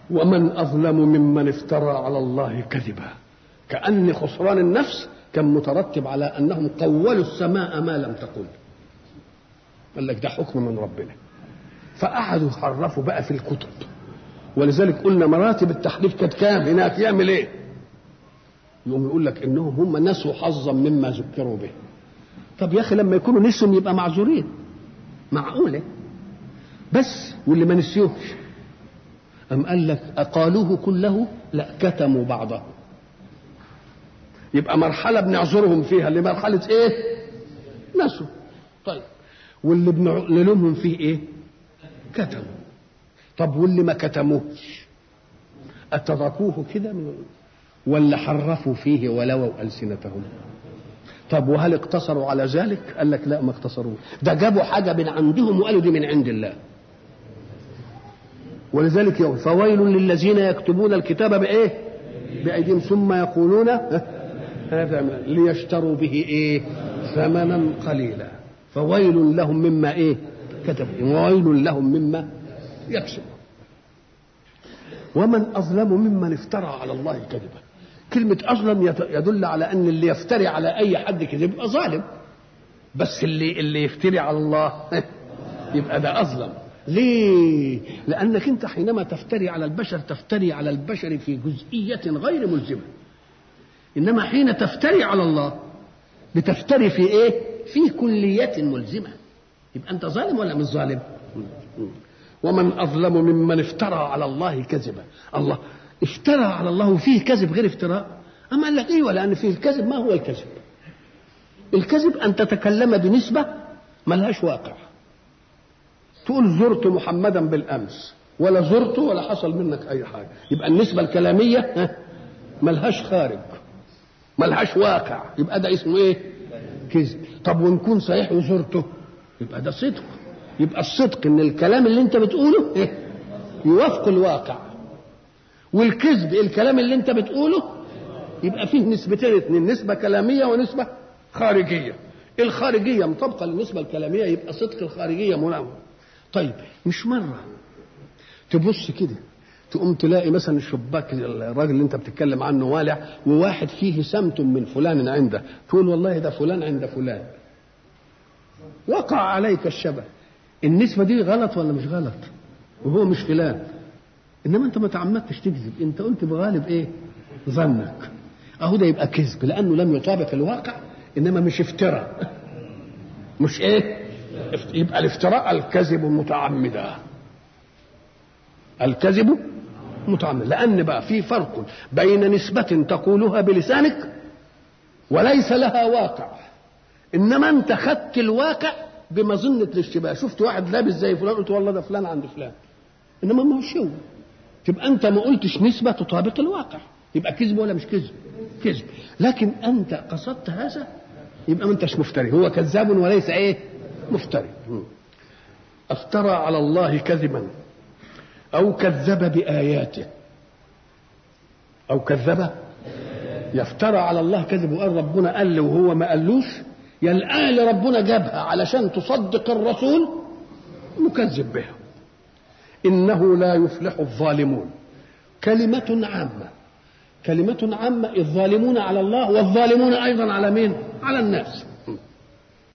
ومن أظلم ممن افترى على الله كذبا كأن خسران النفس كان مترتب على أنهم قولوا السماء ما لم تقل قال لك ده حكم من ربنا فقعدوا يحرفوا بقى في الكتب ولذلك قلنا مراتب التحريف كانت كام هناك يعمل ايه يقوم يقول لك انهم هم نسوا حظا مما ذكروا به طب يا اخي لما يكونوا نسوا يبقى معذورين معقوله بس واللي ما نسيوش أم قال لك أقالوه كله لا كتموا بعضه يبقى مرحلة بنعذرهم فيها اللي مرحلة إيه؟ نسوا طيب واللي بنلومهم فيه إيه؟ كتموا طب واللي ما كتموش أتركوه كده من ولا حرفوا فيه ولووا ألسنتهم طب وهل اقتصروا على ذلك قال لك لا ما اقتصروا ده جابوا حاجة من عندهم وقالوا دي من عند الله ولذلك يوم فويل للذين يكتبون الكتاب بايه بايديهم ثم يقولون هذا ليشتروا به ايه ثمنا قليلا فويل لهم مما ايه كتبوا وويل لهم مما يكسبون ومن اظلم ممن افترى على الله كذبا كلمة أظلم يدل على أن اللي يفتري على أي حد كذب يبقى ظالم بس اللي اللي يفتري على الله يبقى ده أظلم ليه؟ لأنك أنت حينما تفتري على البشر تفتري على البشر في جزئية غير ملزمة إنما حين تفتري على الله بتفتري في إيه؟ في كلية ملزمة يبقى أنت ظالم ولا مش ظالم؟ ومن أظلم ممن افترى على الله كذبا الله افترى على الله وفيه كذب غير افتراء أما قال لك إيه لأن فيه الكذب ما هو الكذب الكذب أن تتكلم بنسبة ملهاش واقع تقول زرت محمدا بالامس ولا زرته ولا حصل منك اي حاجه يبقى النسبه الكلاميه ملهاش خارج ملهاش واقع يبقى ده اسمه ايه كذب طب ونكون صحيح وزرته يبقى ده صدق يبقى الصدق ان الكلام اللي انت بتقوله إيه؟ يوافق الواقع والكذب الكلام اللي انت بتقوله يبقى فيه نسبتين اتنين نسبه كلاميه ونسبه خارجيه الخارجيه مطابقه للنسبه الكلاميه يبقى صدق الخارجيه مناوب طيب مش مرة تبص كده تقوم تلاقي مثلا الشباك الراجل اللي انت بتتكلم عنه والع وواحد فيه سمت من فلان عنده تقول والله ده فلان عند فلان وقع عليك الشبه النسبة دي غلط ولا مش غلط وهو مش فلان انما انت ما تعمدتش تكذب انت قلت بغالب ايه ظنك اهو ده يبقى كذب لانه لم يطابق الواقع انما مش افتراء مش ايه يبقى الافتراء الكذب متعمدا الكذب متعمد لان بقى في فرق بين نسبة تقولها بلسانك وليس لها واقع انما انت خدت الواقع بمظنة الاشتباه شفت واحد لابس زي فلان قلت والله ده فلان عند فلان انما ما هوش هو تبقى انت ما قلتش نسبة تطابق الواقع يبقى كذب ولا مش كذب كذب لكن انت قصدت هذا يبقى ما انتش مفتري هو كذاب وليس ايه مفتري افترى على الله كذبا او كذب باياته او كذب يفترى على الله كذب وقال ربنا قال له وهو ما قالوش يا الآية اللي ربنا جابها علشان تصدق الرسول مكذب بها إنه لا يفلح الظالمون كلمة عامة كلمة عامة الظالمون على الله والظالمون أيضا على مين؟ على الناس